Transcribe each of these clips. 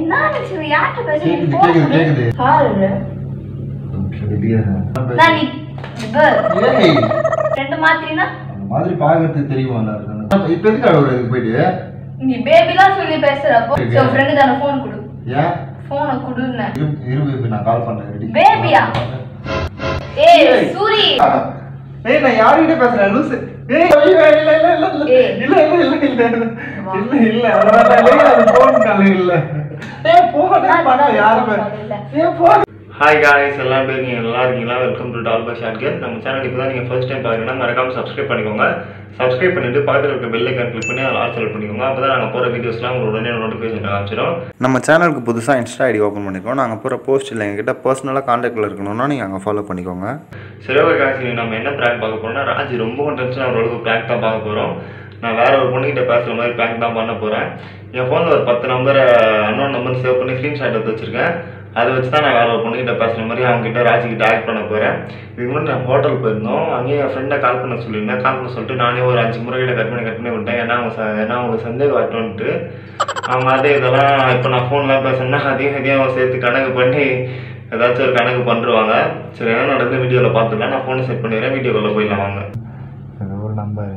என்ன நினைச்சு யார்கிட்ட பேசுறீங்க கேக்குது, phone கேக்குது, கொடு. கேக்குது. பாரு கொஞ்சம் வெளியே நான் நீ கேர்ள் ஏய் ரெண்டு மாத்திரினா அந்த மாதிரி பாக்குறதுக்கு தெரியுமா எல்லாருக்கும் இப்ப எதுக்கு அழுவுற இதுக்கு போயிட்டு நீ பேபிலாம் சொல்லி பேசுறப்போ சரி. சோ ஃப்ரெண்டு தான ஃபோன் கொடு ஏன் ஃபோனை கொடுன்னு இரு இரு baby, நான் கால் பண்றேன் ரெடி பேபியா ஏய் ஏய். சூரி ஏய் நான் யார்கிட்ட பேசுறேன் லூசு ஏய் ஐயோ, இல்ல இல்ல இல்ல இல்ல ஏய். இல்ல இல்ல இல்ல இல்ல வா. இல்ல இல்ல அதனால இல்ல அது போன் கால் இல்ல ஏய் போன் நான் பண்ண தான் யாருமே phone call இல்ல. ஏய் போன் ஹாய் காய்ஸ் எல்லாம் பேர் நீங்கள் நல்லா இருக்கீங்களா வெல்கம் டு டால் பை ஷாட்கர் நம்ம சேனல் இப்போ தான் நீங்கள் ஃபர்ஸ்ட் டைம் பார்க்குறீங்கன்னா மறக்காம சப்ஸ்கிரைப் பண்ணிக்கோங்க சப்ஸ்கிரைப் பண்ணிட்டு பக்கத்தில் இருக்க பெல் ஐக்கான் கிளிக் பண்ணி அதில் ஆல் செலக்ட் பண்ணிக்கோங்க அப்போ தான் நாங்கள் போகிற வீடியோஸ்லாம் உங்களுக்கு உடனே நோட்டிஃபிகேஷன் காமிச்சிடும் நம்ம சேனலுக்கு புதுசாக இன்ஸ்டா ஐடி ஓப்பன் பண்ணிக்கோம் நாங்கள் போகிற போஸ்ட் இல்லை எங்ககிட்ட பர்சனலாக காண்டாக்டில் இருக்கணும்னா நீங்கள் அங்கே ஃபாலோ பண்ணிக்கோங்க சரி ஓகே காய்ஸ் இன்னைக்கு நம்ம என்ன ப்ராங்க் பார்க்க போறோம்னா ராஜி ரொம்ப டென்ஷன் அவரோட ப்ராங்க் தான் பார்க்க போகிறோம் நான் வேற ஒரு பொண்ணுகிட்ட பேசுகிற மாதிரி ப்ராங்க் தான் பண்ண போகிறேன் என் ஃபோனில் ஒரு பத்து நம்பரை அன்னோன் நம்பர் சேவ் பண்ணி ஸ்க்ரீன்ஷாட் எடுத்து வச்சிருக்கேன் அதை வச்சு தான் நான் வேற ஒரு பொண்ணுகிட்ட பேசுகிற மாதிரி அவங்க கிட்ட ராஜி கிட்ட ஆக்ட் பண்ண போகிறேன் இதுக்கு முன்னாடி நான் ஹோட்டல் போயிருந்தோம் அங்கேயும் என் ஃப்ரெண்டை கால் பண்ண சொல்லியிருந்தேன் கால் பண்ண சொல்லிட்டு நானே ஒரு அஞ்சு முறை கிட்ட கட் பண்ணி கட் பண்ணி விட்டேன் ஏன்னா அவங்க ச- ஏன்னா அவங்க சந்தேகம் வரட்டும்ன்ட்டு அவங்க அதே இதெல்லாம் இப்போ நான் ஃபோன்லாம் பேசுனா அதையும் இதையும் சேர்த்து கணக்கு பண்ணி ஏதாச்சும் ஒரு கணக்கு பண்ணுருவாங்க சரி என்ன நடக்குது வீடியோவில் பார்த்துக்கலாம் நான் ஃபோனை செட் பண்ணிடுறேன் வீடியோக்குள்ளே போயிடலாம் வாங்க இது ஒரு நம்பர்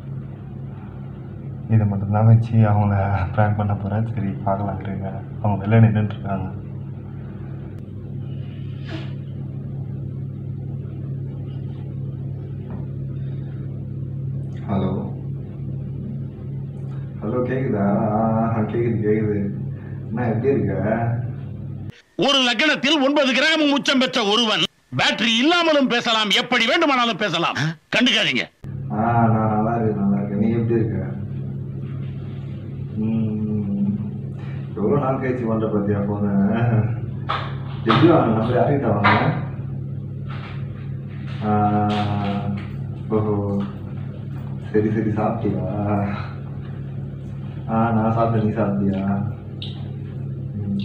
இதை மட்டும்தான் வச்சு அவங்கள ப்ராங்க் பண்ண போகிறேன் சரி பார்க்கலாம் இருங்க அவங்க வெளில நின்றுட்டுருக்காங்க ஹலோ ஹலோ கேக்குதா ஆ கேக்குது கேக்குது என்ன எப்படி இருக்க ஒரு லக்னத்தில் ஒன்பது கிராம் உச்சம் பெற்ற ஒருவன் பேட்டரி இல்லாமலும் பேசலாம் எப்படி வேண்டுமானாலும் பேசலாம் கண்டுக்காதீங்க ஆ நான் நல்லா இருக்கேன் நல்லா இருக்கேன் நீ எப்படி இருக்க ம், எவ்வளோ நாள் கழிச்சு பண்ணுற பார்த்தியா ஃபோனு எப்படி வாங்க நம்ம யார்கிட்ட வாங்க ஆ, ஓஹோ சரி சரி சாப்பிட்டியா ஆ நான் சாப்பிட்டேன் நீ சாப்பிட்டியா ம்.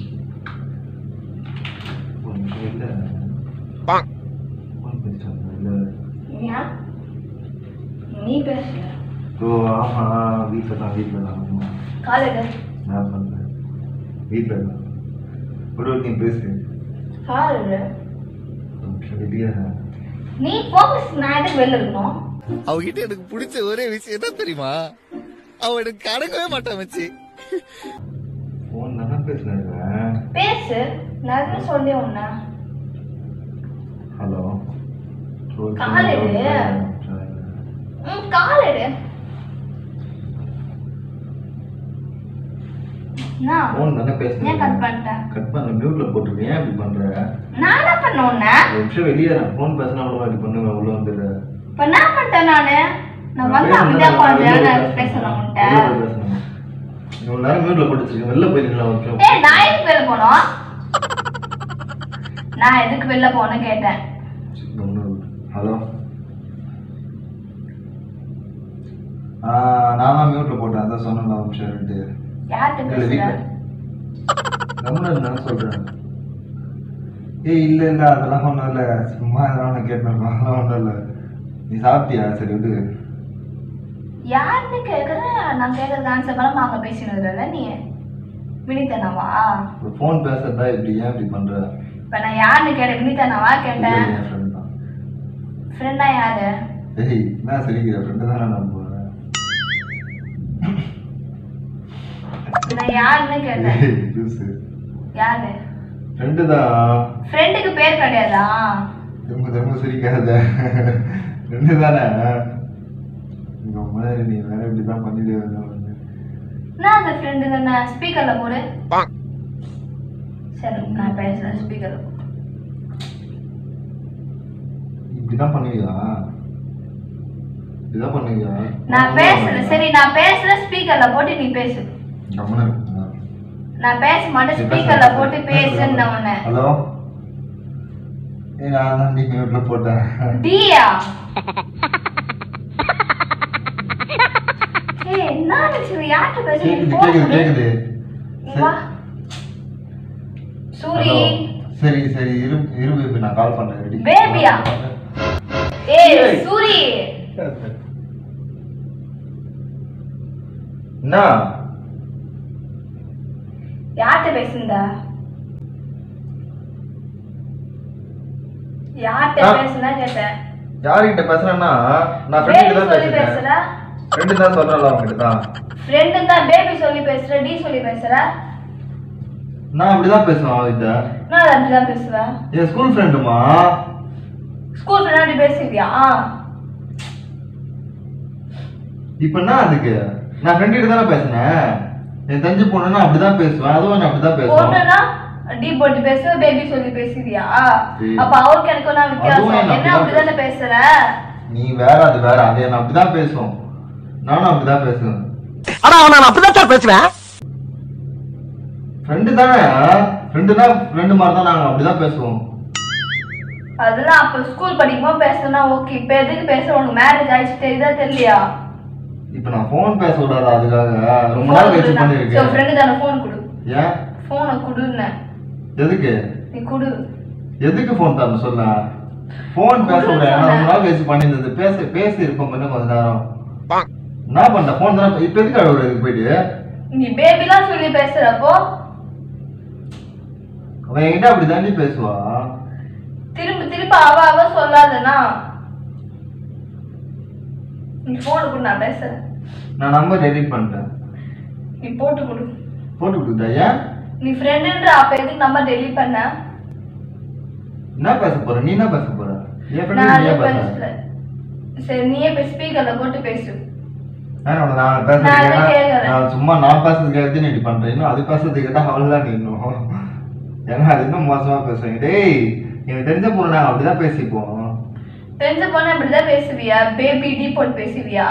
ஒண்ணும் இல்ல. ஃபோன் பேசுறாங்க, இல்ல. ஏன்? நீ பேசுற ஓ ஆமா வீட்டில் தான் வீட்டில் தான் ஆமா. காலையில நான் பண்ணுறேன் வீட்டில் தான் ஒரு நீ பேசு காலையில கொஞ்சம் வெளியே நீ ஃபோக்கஸ் நான் எதுக்கு வெளில இருக்கணும் அவகிட்ட எனக்கு பிடிச்ச ஒரே விஷயம் என்ன தெரியுமா அவ எனக்கு அடங்கவே மாட்டான் மச்சி ஃபோன் தானே பேசுனேன் பேசு நான் எதுவும் சொல்லி உன்ன ஹலோ கால் எடு. ம் காலையில நான் ஃபோன் தானே ஏன் பேசுனேன் கட் பண்ணிட்டேன் கட் பண்ண மியூட்ல போட்டிருக்கேன் ஏன் இப்படி பண்ற நான் என்ன பண்ண உன்ன ஒரு நிமிஷம் வெளியே நான் ஃபோன் பேசினா அவ்வளோ இப்படி பண்ணுவேன் உள்ள வந்துடு இப்ப என்ன பண்ணிட்டேன் நானு நான் வந்து அப்படியே உட்காந்து நான் பேசணும் உன்கிட்ட இவ்வளோ நேரம் மியூட்ல போட்டு வச்சிருக்கேன் வெளில போயிருக்கலாம் ஒரு நிமிஷம் ஏய் நான் எதுக்கு வெளில போனோம் நான் எதுக்கு வெளில போனேன்னு கேட்டேன் ஹலோ நான் தான் மியூட்ல போட்டேன் அதான் சொன்னேன் ஒரு நிமிஷம்ட்டு யார்கிட்ட இல்ல பேசுற வீட்டில் கம்முன்னு நான் சொல்றேன் ஏய் இல்ல இல்ல அதெல்லாம் ஒன்றும் இல்லை சும்மா எதாவது நான் கேட்டேன் அதெல்லாம் ஒன்றும் இல்லை நீ சாப்பிட்டியா சரி விடு யாருன்னு கேக்குறேன் நான் கேக்குறது ஆன்சர் பண்ண மாங்க பேசினதுல நீ வினிதனாவா ஒரு ஃபோன் பேசுறதா இப்படி ஏன் இப்படி பண்ற இப்ப நான் யாருன்னு கேட்டேன் வினிதனாவா இல்ல, கேட்டேன் என் ஃப்ரெண்ட் தான் ஃப்ரெண்டா யாரு ஏய் என்ன சிரிக்கிற ஃப்ரெண்டு தானே நான் போறேன் நான் யாருன்னு கேட்டேன் ஏய் லூசு யாரு ஃப்ரெண்டு தான் ஃப்ரெண்டுக்கு பேர் கிடையாதா திரும்ப திரும்ப சிரிக்காத ஃப்ரெண்டு தானே உங்க மாதிரி நீ வேற இப்படி தான் பண்ணிட்டு நான் அந்த ஃப்ரெண்டு தானே ஸ்பீக்கர்ல போடு சரி நான் பேசுறேன் ஸ்பீக்கர்ல இப்படி தான் பண்ணுவியா இப்படிதான் பண்ணுவியா நான் பேசுறேன் சரி நான் பேசுறேன் ஸ்பீக்கர்ல போட்டு நீ பேசு கம்முன்னு இருக்குங்க. நான் பேச மாட்டேன் சரி, ஸ்பீக்கர்ல பேசு. போட்டு பேசுன்னு உன்னை ஹலோ ஏய் நான் தான் நீ மியூட்ல போட்டேன் டியா ஏய் என்ன நினைச்சு யார்கிட்ட பேசுறீங்க கேக்குது phone கேக்குது கொடு. கேக்குது வா சூரி ஹலோ சரி சரி இரு இரு பேபி நான் கால் பண்றேன் ரெடி பேபியா? ஏய் சூரி என்ன யார்கிட்ட பேசுனதா யார்கிட்ட ஆ. பேசுனா கேட்டேன் யார்கிட்ட பேசுறேன்னா நான் ஃப்ரெண்டு பேபி தான் சொல்லி பேசுறேன் பேசுற ஃப்ரெண்டு தான் சொல்றேன்ல அவங்ககிட்ட தான் ஃப்ரெண்டு தான் பேபி சொல்லி பேசுற டி சொல்லி பேசுற நான் அப்படிதான் பேசுவேன் அவகிட்ட நான் அதை அப்படிதான் பேசுவேன் என் ஸ்கூல் ஃப்ரெண்டுமா ஸ்கூல் ஃப்ரெண்ட் அப்படி பேசுவியா இப்ப என்ன அதுக்கு நான் ஃப்ரெண்டு கிட்ட தானே பேசினேன் என் தஞ்சு பொண்ணுன்னா அப்படிதான் பேசுவேன் அதுவும் நான் அப்படிதான் பேசுவேன் பொண்ணுனா டி போட்டு பேசுவ பேபி சொல்லி பேசுவியா சரி. அப்ப அவருக்கு எனக்கு என்ன அதுவும் வித்தியாசம் என்ன என்ன அப்படிதான் அப்படிதானே பேசுற நீ வேற அது வேற அது என்ன அப்படிதான் பேசுவோம் நானும் அப்படிதான் பேசுவேன் ஆனா நான் அப்படிதான் சார் பேசுவேன் ஃப்ரெண்டு தானே ஃப்ரெண்டுனா ஃப்ரெண்டு மாதிரி தான் நாங்க அப்படிதான் பேசுவோம் அதெல்லாம் அப்ப ஸ்கூல் படிக்கும்போது பேசுனா ஓகே இப்ப எதுக்கு பேசுற உனக்கு மேரேஜ் ஆயிடுச்சு தெரியுதா தெரியலையா இப்ப நான் ஃபோன் பேச விடாத அதுக்காக ரொம்ப நாள் கழிச்சு பண்ணிருக்கேன் ஃப்ரெண்டு தானே ஃபோன் கொடு ஏன் ஃபோனை கொடுன்னு எதுக்கு நீ கொடு எதுக்கு ஃபோன் தரணும் சொல்ல ஃபோன் பேச விட ஏன்னா ரொம்ப நாள் கழிச்சு பண்ணியிருந்தது பேச பேசி இருப்போம் கொஞ்சம் கொஞ்ச நேரம் என்ன பண்ண ஃபோன் தானே இப்ப எதுக்கு அழுகுற இதுக்கு போயிட்டு நீ பேபிலாம் சொல்லி பேசுறப்போ அவன் என்கிட்ட அப்படி தாண்டி பேசுவா திரும்ப திரும்ப அவ அவ சொல்லாதனா நீ போனை கொடு நான் பேசுறேன் நான் நம்பர் டெலிட் பண்ணிட்டேன் நீ போட்டு கொடு போட்டு கொடுத்தா ஏன் நீ ஃப்ரெண்டுன்ற அப்ப எதுக்கு நம்பர் டெலீட் பண்ண என்ன பேச போற நீ என்ன பேச போற என் ஃப்ரெண்டு நான் நீ அதை ஏன் பேச பேசல சரி நீயே போய் ஸ்பீக்கர்ல போட்டு பேசு ஏன்னா உனக்கு நான் நான் பேசுறது அதை கேட்டா- கேட்கறேன். நான் சும்மா நான் பேசுறது கேட்டு நீ இப்படி பண்ற இன்னும் அது பேசுறது கேட்டா அவள் தான் நீ இன்னும் ஏன்னா அது இன்னும் மோசமா பேசுவேன் டேய் எனக்கு தெரிஞ்ச பொண்ணு நாங்கள் அப்படிதான் பேசிப்போம் தெரிஞ்ச பொண்ணு இப்படிதான் பேசுவியா பேபி டி போட்டு பேசுவியா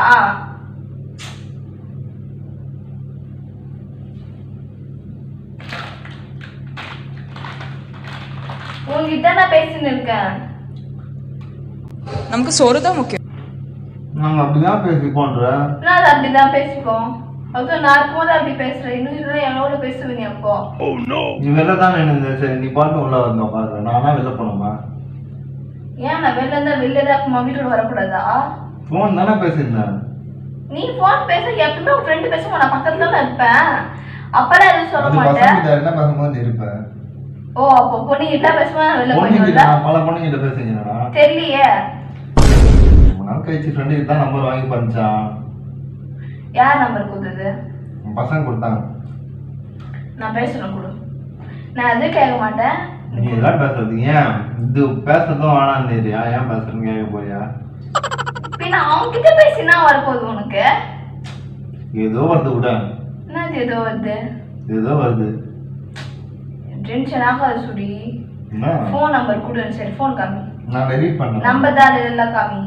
உன்கிட்ட நான் பேசின்னு இருக்கேன் നമുക്ക് സോറ് தான் முக்கியம் நாங்க அப்படிதான் பேசிப்போன்ற நான் அது அப்படிதான் பேசிப்போம் அதுவும் நான் இருக்கும்போது அப்படி பேசுறேன் இன்னும் இதெல்லாம் என்னோட பேசுவேன் நீ அப்போ நீ வெளில தான் நின்று சரி நீ பாட்டு உள்ள வந்த பாரு நானா வெளில போனோமா ஏன் நான் வெளில இருந்தா வெளில தான் இருக்குமா வீட்டுக்கு வரக்கூடாதா ஃபோன் தானே பேசியிருந்தேன் நீ போன் பேச எப்பவுமே உன் ஃப்ரெண்டு பேசுவோம் நான் பக்கத்துல தான் இருப்பேன் அப்பெல்லாம் எதுவும் சொல்ல அது மாட்டேன் பசங்க என்ன பேசும்போது நீ இருப்ப ஓ அப்போ பொண்ணுகிட்ட பேசுவேன் நான் வெளில பொண்ணுகிட்ட போயிடுவேன்ல நான் பல பொண்ணுகிட்ட பேசுங்கடா தெரியலையே ரொம்ப நாள் கழிச்சு ஃப்ரெண்டு கிட்ட தான் நம்பர் வாங்கி பண்ணிச்சான் யார் நம்பர் கொடுத்தது உன் பசங்க கொடுத்தாங்க நான் பேசணும் கொடு நான் எதுவும் கேட்க மாட்டேன் நீ இதெல்லாம் பேசுறது ஏன் இது பேசுறதும் வேணாம் தெரியா ஏன் பேசுறேன்னு கேட்க போறியா பின்ன அவங்க கிட்ட பேசினா வரப்போகுது உனக்கு ஏதோ வருது விட என்னது ஏதோ வருது ஏதோ வருது டென்ஷன் ஆகாது சுடி என்ன ஃபோன் நம்பர் கொடு சரி ஃபோன் காமி நான் டெலீட் பண்ணேன் நம்பர் தான் எல்லாம் காமி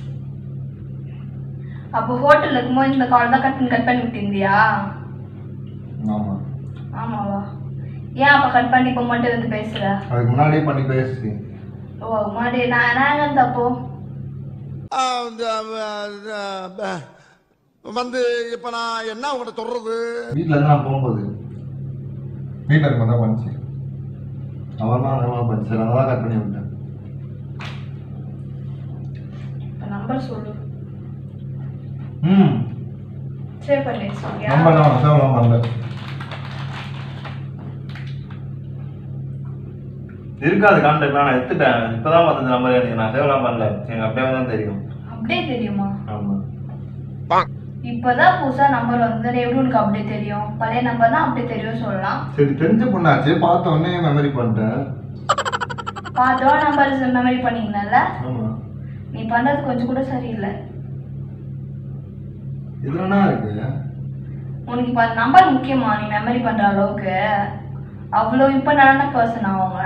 அப்போ ஹோட்டல்ல இருக்கும்போது இந்த கால் தான் கட் பண்ணி கட் பண்ணி விட்டிருந்தியா ஆமா ஆமாவா ஏன் அப்ப கட் பண்ணி இப்போ மட்டும் வந்து பேசுற அதுக்கு முன்னாடியே பண்ணி பேசி ஓ மாடி நான் நான் எங்க தப்போ வந்து இப்ப நான் என்ன உங்கள்கிட்ட சொல்றது வீட்ல இருந்து நான் போகும்போது வீட்டில் இருக்கும் தான் பண்ணிச்சு அவன் தான் அதிகமாக பண்ணிச்சு அதனால தான் கட் பண்ணி விட்டேன் இப்போ நம்பர் சொல்லு ம் சேவ் பண்ணி வச்சிருக்கியா நம்பர் தான் சேவலாம் பண்ணல இருக்காது கான்டாக்ட் நான் எடுத்துட்டேன் இப்போதான் பார்த்த நம்பர் எனக்கு நான் சேவலாம் பண்ணல எனக்கு அப்படியே தான் தெரியும் அப்படியே தெரியுமா ஆமா இப்பதான் புதுசா நம்பர் வந்து எப்படி உனக்கு அப்படியே தெரியும் பழைய நம்பர்னா அப்படியே தெரியும் சொல்லலாம் சரி தெரிஞ்ச பொண்ணாச்சு பார்த்த உடனே மெமரி பண்ணிட்டேன் பார்த்தவா நம்பர் மெமரி பண்ணிங்கனால ஆமா நீ பண்றது கொஞ்சம் கூட சரியில்லை இதுல என்ன இருக்கு உனக்கு இப்போ நம்பர் முக்கியமா நீ மெமரி பண்ற அளவுக்கு அவ்வளோ இம்பார்ட்டன்டான பர்சன் அவங்க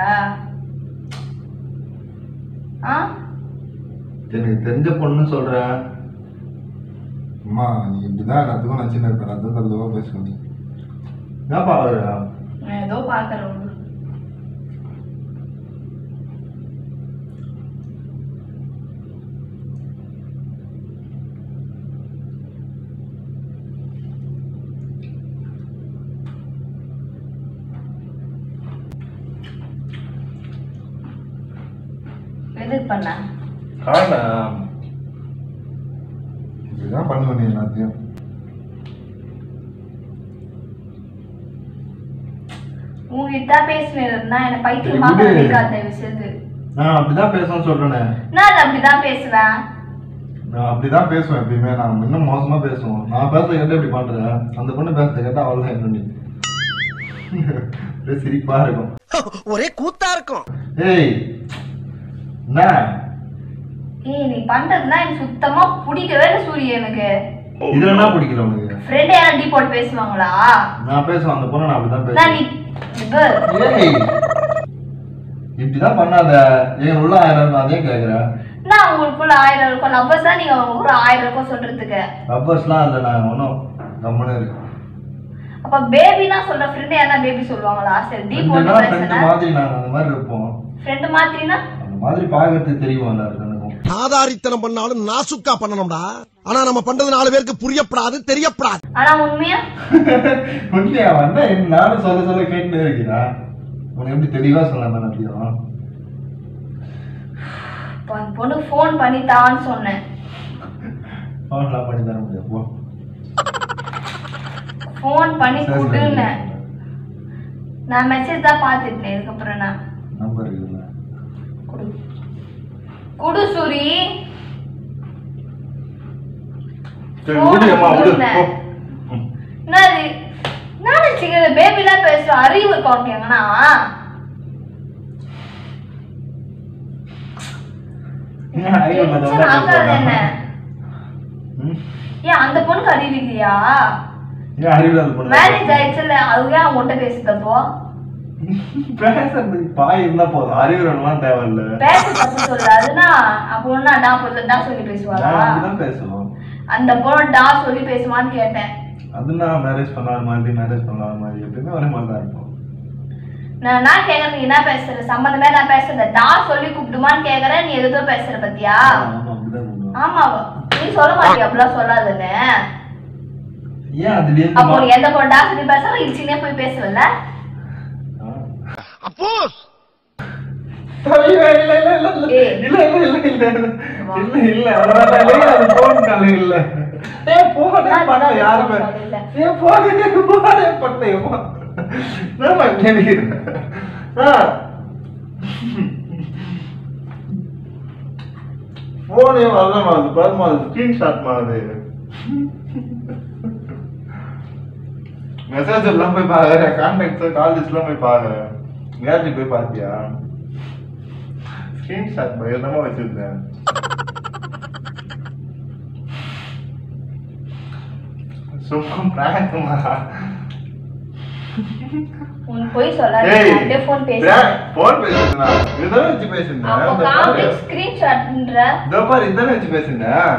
ஆ எனக்கு தெரிஞ்ச பொண்ணுன்னு சொல்றேன் அம்மா நீ இப்படிதான் எல்லாத்துக்கும் நினச்சின்னு இருப்பேன் அதான் தகுந்தவா பேசுவேன் நீ என்னப்பா அவரு நான் ஏதோ பார்க்குறேன் எதுக்கு பண்ண காரணம் இப்படிதான் பண்ணுவேன் நீ எல்லாத்தையும் உங்ககிட்ட தான் பேசுவேன் நான் என்ன பைத்தியம் சரி, பார்க்க விடு. நினைக்காத தயவு செய்து நான் அப்படிதான் பேசணும்னு சொல்றேனே நான் அப்படிதான் பேசுவேன் நான் அப்படிதான் பேசுவேன் எப்பயுமே நான் இன்னும் மோசமா பேசுவோம் நான் பேச கேட்டு இப்படி பண்றேன் அந்த பொண்ணு பேச கேட்டா அவ்வளவுதான் என்ன பண்ணி ஒரே சிரிப்பா இருக்கும் ஒரே கூத்தா இருக்கும் ஏய் என்ன ஏய் நீ பண்றதுலாம் எனக்கு சுத்தமா பிடிக்கவே இல்லை சூரிய எனக்கு இதுல என்ன பிடிக்கல உனக்கு ஃப்ரெண்ட் யாரும் டீ போட்டு பேசுவாங்களா நான் பேசுவேன் அந்த பொண்ணு நான் அப்படிதான் நான் நீ பேசுவேன் இது, ஏய் இப்படிதான் பண்ணாத எங்க உள்ள ஆயிரம் அதே கேக்குறேன் நான் உங்களுக்குள்ள ஆயிரம் இருக்கும் லவ்வர்ஸ் தான் நீங்க உங்களுக்குள்ள ஆயிரம் இருக்கும் சொல்றதுக்கு ரப்பர்ஸ்லாம் இல்ல நான் ஒன்றும் கம்முன்னு இருக்கு அப்ப பேபினா சொல்ற ஃப்ரெண்ட் யாரா பேபி சொல்லுவாங்களா சரி டீ போட்டு ஃப்ரெண்டுனா ஃப்ரெண்டு பேசுறேன் மாதிரி நாங்க அந்த மாதிரி இருப்போம் ஃப்ரெண்ட் மாத்தினா அந்த மாதிரி பாக்குறதுக்கு தெரியுமா எல்லாருக்கும் எனக்கும் ஆதாரித்தனம் பண்ணாலும் நாசுக்கா பண்ணணும்டா ஆனா நம்ம பண்றது நாலு பேருக்கு புரியப்படாது தெரியப்படாது ஆனா உண்மையா உண்மையா வந்தா என்ன நானும் சொல்ல சொல்ல கேட்டுட்டே இருக்கிறா உனக்கு எப்படி தெளிவா சொல்லாம அப்படியும் இப்போ அந்த பொண்ணு ஃபோன் பண்ணி தான்னு சொன்னேன் ஃபோன்லாம் பண்ணி தர முடியாது போ ஃபோன் பண்ணி சரி, சரி. குடுன்னேன் நான் மெசேஜ் தான் பார்த்துட்டேன் இதுக்கப்புறம் நான் நம்பர் இருக்குல்ல குடு குடு சூரி சரி Phone விடு அம்மா விடு கொடுங்க. போ ம். என்னது நான் வச்சுக்கிறேன் பேபிலாம் பேசுறோம் அறிவு இருக்கா உனக்கு எங்கன்னா ஏன் அறிவு இல்லாத டென்ஷன் ஆகாது என்ன ம்? ஏன் அந்த பொண்ணுக்கு அறிவு இல்லையா ஏன் அறிவு இல்லாத பொண்ணு மேரேஜ் ஆயிடுச்சுல அதுவே அவன் உன்கிட்ட பேசுதப்போ பேசுறதுக்கு பாய் இருந்தா போதும் அறிவுறலாம் தேவையில்ல பேச தப்பு சொல்லு அதுனா அப்போ ஒன்னா டா பொருள் டா சொல்லி பேசுவாளா நான் அப்படிதான் பேசுவோம் அந்த பொண்ணு டா சொல்லி பேசுவான்னு கேட்டேன் அது நான் மேரேஜ் பண்ணாத மாதிரி மேரேஜ் பண்ணாத மாதிரி எப்பயுமே ஒரே மாதிரி தான் இருக்கும் நான் நான் கேக்குறது நீ என்ன பேசுற சம்மந்தமே நான் பேசுறத டா சொல்லி கூப்பிடுமான்னு கேக்குறேன் நீ எதோ பேசுற பத்தியா ஆமா அப்படிதான் பண்ணுவோம் ஆமா நீ சொல்ல மாட்டியா அப்படிலாம் சொல்லாதுன்னு ஏன் அதுல அப்போ இருந்து நீ எந்த பொண்ணு டா சொல்லி பேசுறோம் இடிச்சுனே போய் பேசுவல அப்போஸ் இல்ல இல்ல இல்ல இல்ல இல்ல ஏய். இல்ல இல்ல இல்ல இல்ல இல்ல இல்ல அதனால இல்ல அது போன் கால இல்ல ஏய் போனே பண்ண யாருமே இல்ல. ஏய் போனே போனே பண்ணே நான் கேக்குறேன் ஆ போனே வரல மாதிரி பாருமா அது ஸ்கிரீன்ஷாட் மாதிரி மெசேஜ் எல்லாம் போய் பாக்குறேன் கான்டாக்ட்ஸ் கால் லிஸ்ட்லாம் போய் பாக்குறேன் நேரடி போய் பார்த்தியா ஸ்கிரீன்ஷாட் பயங்கரமா வச்சிருந்தேன் சும்மா பிராங்க்மா உன் போய் சொல்லாத ஏய் அப்படியே ஃபோன் பேசுறேன் போன் பேசுறேன் இதுதான் வச்சு பேசுறேன் அப்போ இந்த காம்பி பாரு. ஸ்கிரீன்ஷாட்ன்ற இதோ பாரு இதுதானே வச்சு பேசுனேன்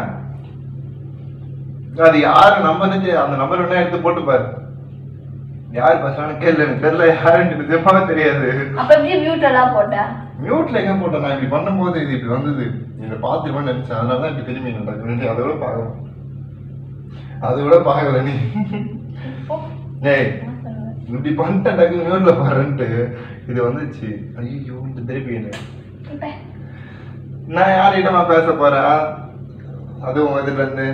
அது யாரு நம்பர் அந்த நம்பர் வேணா எடுத்து போட்டு பாரு யார் பேசுறான்னு கேள்வி எனக்கு தெரியல யாருன்னு நிஜமாவே தெரியாது அப்ப எப்படி மியூட் எல்லாம் போட்ட மியூட்ல எங்க போட்டேன் நான் இப்படி பண்ணும்போது இது இப்படி வந்தது இதை பார்த்துருவேன்னு நினைச்சேன் அதனால தான் இப்படி திரும்பி நடக்குது அதை விட பார்க்கல அதை விட பார்க்கல நீ ஏய் இப்படி பண்ணிட்டேன் டக்கு மியூட்ல பாருன்ட்டு இது வந்துச்சு ஐயோ இந்த திருப்பி என்ன இப்ப நான் யார்கிட்டமா பேச போறேன் அதுவும் இதுல இருந்து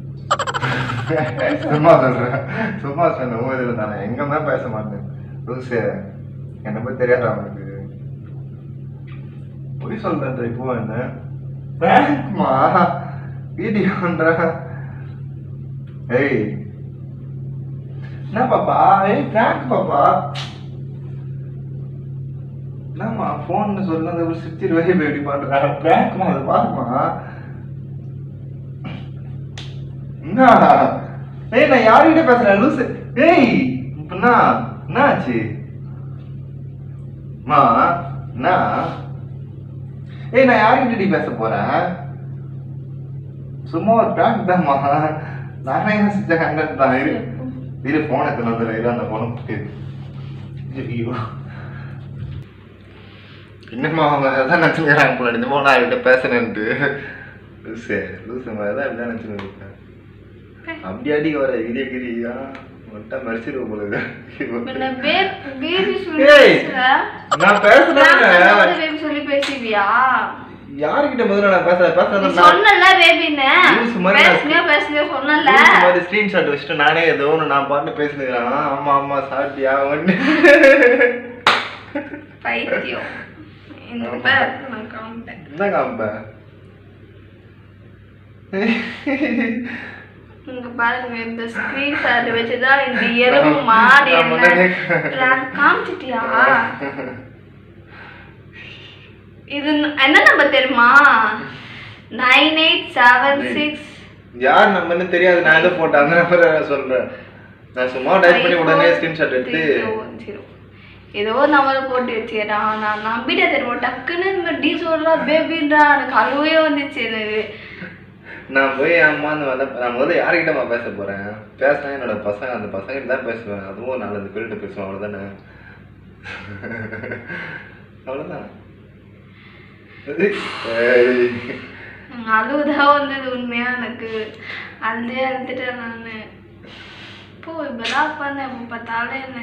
சும்மா சொல்றேன் சும்மா சொன்னேன் உங்க இதுல நான் எங்கேயுமே பேச மாட்டேன் லூசு என்ன பத்தி தெரியாதா அவனுக்கு பொய் சொல்றேன் இப்போ என்ன பிராங்க்மா வீடியோன்ற ஏய் என்ன பாப்பா ஏய் பிராங்க் பாப்பா என்னம்மா ஃபோன் சொன்னது ஒரு சித்தி ரூபாய் எப்படி பண்றா பிராங்க்மா அதை பாருமா என்ன ஏய் நான் யார்கிட்ட பேசுறேன் லூசு ஏய் இப்ப என்ன ஆச்சு மா என்ன ஏய் நான் யார்கிட்ட பேச போறேன் சும்மா ஒரு பிராங்க் தான்மா நானே யோசிச்ச கண்டென்ட் தான் இரு இரு போன் எத்தனை வந்துடுற இரு அந்த போனை போட்டு ஐயோ என்னம்மா அவங்க அதான் நினச்சிக்கிறாங்க போல நிஜமா நான் அவர்கிட்ட பேசுனேன்ட்டு லூசு லூசு மாதிரி தான் இப்படிதான் நினச்சிருக்கேன் அப்படி அடி வர இடிய கிரியா மட்டும் மறைச்சிருவோம் போல என்ன இருக்கு. பேபி சொல்லி ஏய், பேசுற நான் பேசுனேன் பேபி சொல்லி பேசுவியா யாருக்கிட்ட முதல்ல நான் பேசுறேன் நீ பேசுறேன் சொன்னல பேபின்னு லூசு மாதிரி நான் பேசுனியோ பேசுனியோ சொன்னல மாதிரி ஸ்கிரீன்ஷாட் வச்சுட்டு நானே ஏதோ ஒன்று நான் பாட்டு பேசுனுக்கிறேன் ஆமா ஆமா சாப்பிட்டியா ஒன்று பைத்தியம் இந்த பேர் நான் காமிட்டேன் என்ன காம்ப இங்க பாருங்க இந்த ஸ்கிரீன் ஷாட் வச்சுதான் இந்த எறும்பு மாறி நான் முன்னாடியே என்ன காமிச்சிட்டியா இது என்ன நம்பர் தெரியுமா நைன் எயிட் செவன் சிக்ஸ் யார் நம்மன்னு தெரியாது நான் எதை போட்டேன் அந்த நம்பர் சொல்றேன் நான் சும்மா டைப் பண்ணி உடனே ஸ்கிரீன்ஷாட் எடுத்து ஏதோ நம்பர் போட்டு வச்சுக்கிறா நான் நம்பிட்டேன் தெரியுமா டக்குன்னு இந்த டி சொல்றா பேபின்றா எனக்கு அழுவே வந்துச்சு எனக்கு நான் போய் அம்மா அந்த வேலை நான் முதல்ல யார்கிட்டமா பேச போறேன் பேசினா என்னோட பசங்க அந்த பசங்க தான் பேசுவேன் அதுவும் நாலஞ்சு பேர்கிட்ட பேசுவேன் அவ்வளவுதானே அவ்வளவுதான் ஏய். எனக்கு அழுவுதான் வந்தது உண்மையா எனக்கு அழுதே அழுதுட்டேன் நான் இப்போ இப்பதான் உட்காந்தேன் இப்போ பார்த்தாலே என்ன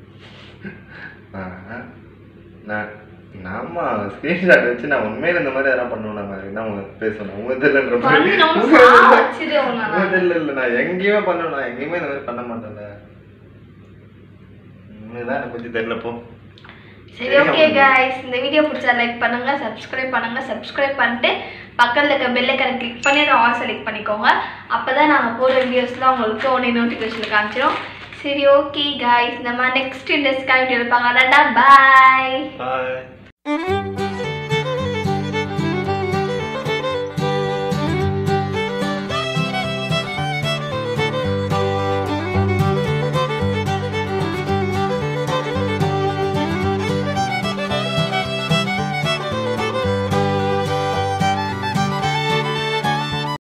ஆஹா. நான் நாம ஸ்கிரீன்ஷாட் வச்சு நான் உண்மையில இந்த மாதிரி எதனா பண்ணுவேன் நம்ம என்ன பேசணும் உங்க தெரியலன்ற பண்ணி மாதிரி நம்ம சாவ வச்சிருவேன் உன்னை உங்க நான். தெரியல இல்ல நான் எங்கேயுமே பண்ணுவேன் நான் எங்கேயுமே இந்த மாதிரி பண்ண மாட்டேன்ல உண்மைதான் எனக்கு கொஞ்சம் தெரியல போ சரி ஓகே guys இந்த வீடியோ பிடிச்சா லைக் பண்ணுங்க சப்ஸ்கிரைப் பண்ணுங்க சப்ஸ்கிரைப் பண்ணிட்டு பக்கத்தில் இருக்க பெல் ஐக்கனை கிளிக் பண்ணி அதை ஆல் செலக்ட் பண்ணிக்கோங்க அப்போ தான் நாங்கள் போடுற வீடியோஸ்லாம் உங்களுக்கு உடனே நோட்டிஃபிகேஷன் காமிச்சிடும் சரி ஓகே guys நம்ம நெக்ஸ்ட் இந்த ஸ்கை வீடியோ பார்க்கலாம் பாய் பாய்